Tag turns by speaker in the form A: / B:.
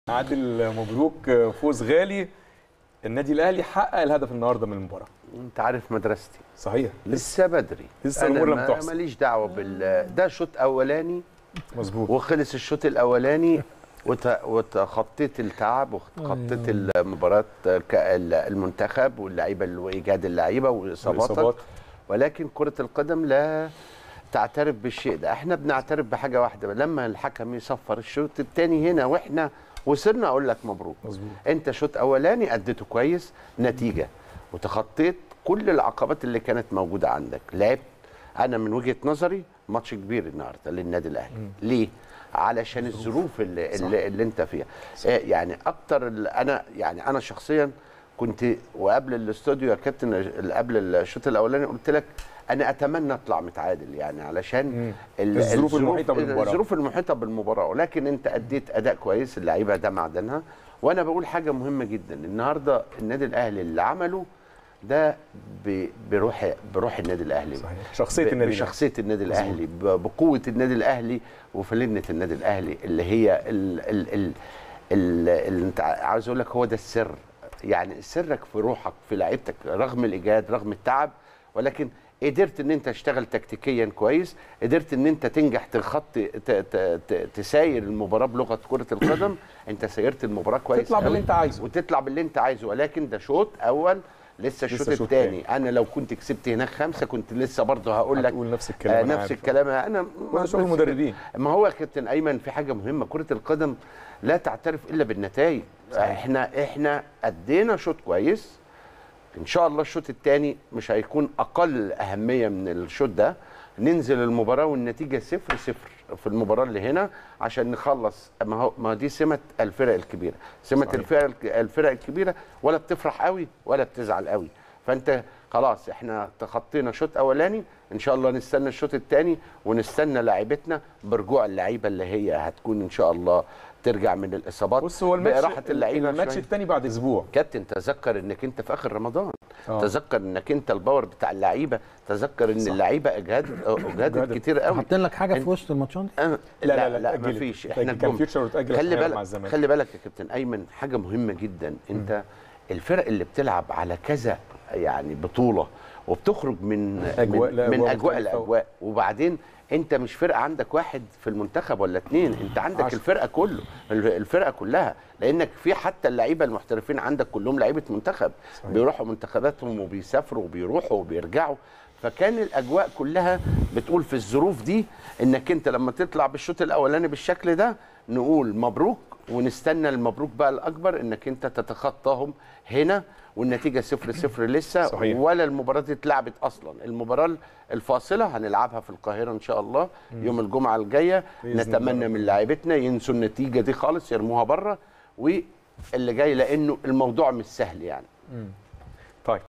A: عادل مبروك فوز غالي النادي الاهلي حقق الهدف النهارده من المباراه
B: انت عارف مدرستي
A: صحيح
B: لسه بدري
A: لسه
B: أنا
A: الأمور لم
B: ما-
A: تحسن.
B: ماليش دعوه بال ده شوط اولاني
A: مظبوط
B: وخلص الشوط الاولاني وت- وتخطيت التعب وتخطيت المباراه ك- المنتخب واللعيبه وايجاد اللعيبه واصاباتك
A: الإصابات.
B: ولكن كره القدم لا تعترف بالشيء ده احنا بنعترف بحاجه واحده لما الحكم يصفر الشوط الثاني هنا واحنا وصلنا اقول لك مبروك
A: مظبوط
B: انت شوط اولاني اديته كويس نتيجه وتخطيت كل العقبات اللي كانت موجوده عندك لعبت انا من وجهه نظري ماتش كبير النهارده للنادي الاهلي ليه علشان الظروف اللي, اللي, اللي انت فيها آه يعني اكتر ال- انا يعني انا شخصيا كنت وقبل الاستوديو يا كابتن ال- قبل الشوط الاولاني قلت لك انا اتمنى اطلع متعادل يعني علشان ال-
A: الظروف المحيطة بالمباراة.
B: الظروف المحيطه بالمباراه ولكن انت اديت اداء كويس اللعيبه ده معدنها وانا بقول حاجه مهمه جدا النهارده النادي الاهلي اللي عمله ده ب- بروح بروح النادي الاهلي
A: صحيح شخصيه
B: ب-
A: النادي الأهلي.
B: بشخصيه النادي الاهلي ب- بقوه النادي الاهلي وفلنه النادي الاهلي اللي هي ال ال ال ال اللي انت عاوز اقول لك هو ده السر يعني سرك في روحك في لعيبتك رغم الاجهاد رغم التعب ولكن قدرت ان انت تشتغل تكتيكيا كويس قدرت ان انت تنجح تخطي ت- ت- ت- تساير المباراه بلغه كره القدم انت سيرت المباراه كويس
A: تطلع باللي
B: قوي
A: انت عايزه.
B: وتطلع باللي انت عايزه ولكن ده شوط اول لسه الشوط
A: شوط
B: الثاني انا لو كنت كسبت هناك خمسه كنت لسه برضه هقول لك
A: هتقول نفس الكلام
B: آه
A: أنا
B: نفس
A: عارف.
B: الكلام انا
A: وده شغل
B: نفس
A: المدربين.
B: ما هو يا كابتن ايمن في حاجه مهمه كره القدم لا تعترف الا بالنتائج احنا احنا ادينا شوط كويس ان شاء الله الشوط الثاني مش هيكون اقل اهميه من الشوط ده ننزل المباراه والنتيجه صفر صفر في المباراه اللي هنا عشان نخلص ما هو ما دي سمه الفرق الكبيره سمه
A: صحيح.
B: الفرق الك- الفرق الكبيره ولا بتفرح قوي ولا بتزعل قوي فانت خلاص احنا تخطينا شوط اولاني ان شاء الله نستنى الشوط الثاني ونستنى لاعيبتنا برجوع اللعيبه اللي هي هتكون ان شاء الله ترجع من الاصابات
A: بص هو الماتش
B: براحه اللعيبه
A: الماتش
B: شوية.
A: الثاني بعد اسبوع
B: كابتن تذكر انك انت في اخر رمضان
A: آه.
B: تذكر انك انت الباور بتاع اللعيبه تذكر ان
A: صح.
B: اللعيبه اجهاد اجهدت
A: أجهدت.
B: كتير قوي
C: حاطين لك حاجه
B: أنت-
C: في وسط الماتشات دي؟
B: أنا
A: لا،
B: لا
A: لا،
B: لا,
A: لا،
B: لا
A: اتأجلت.
B: مفيش
A: كان
B: احنا
A: كان
B: الجم-
A: فيوتشر واتأجل
B: خلي
A: الحقيقة مع
B: بالك
A: الزمالك.
B: خلي بالك يا كابتن ايمن حاجه مهمه جدا انت الفرق اللي بتلعب على كذا يعني بطوله وبتخرج من
A: أجواء
B: من,
A: لأجواء
B: من اجواء
A: مختلفة.
B: الاجواء وبعدين انت مش فرقه عندك واحد في المنتخب ولا اتنين انت عندك
A: عشرة.
B: الفرقه كله الفرقه كلها لانك في حتى اللعيبه المحترفين عندك كلهم لعيبه منتخب
A: صحيح.
B: بيروحوا منتخباتهم وبيسافروا وبيروحوا وبيرجعوا فكان الاجواء كلها بتقول في الظروف دي انك انت لما تطلع بالشوط الاولاني بالشكل ده نقول مبروك ونستنى المبروك بقى الاكبر انك انت تتخطاهم هنا والنتيجه صفر صفر لسه
A: صحيح.
B: ولا المباراه دي اتلعبت اصلا المباراه الفاصله هنلعبها في القاهره ان شاء الله يوم الجمعه الجايه
A: بإذن
B: نتمنى
A: الله.
B: من لاعيبتنا ينسوا النتيجه دي خالص يرموها بره واللي جاي لانه الموضوع مش سهل يعني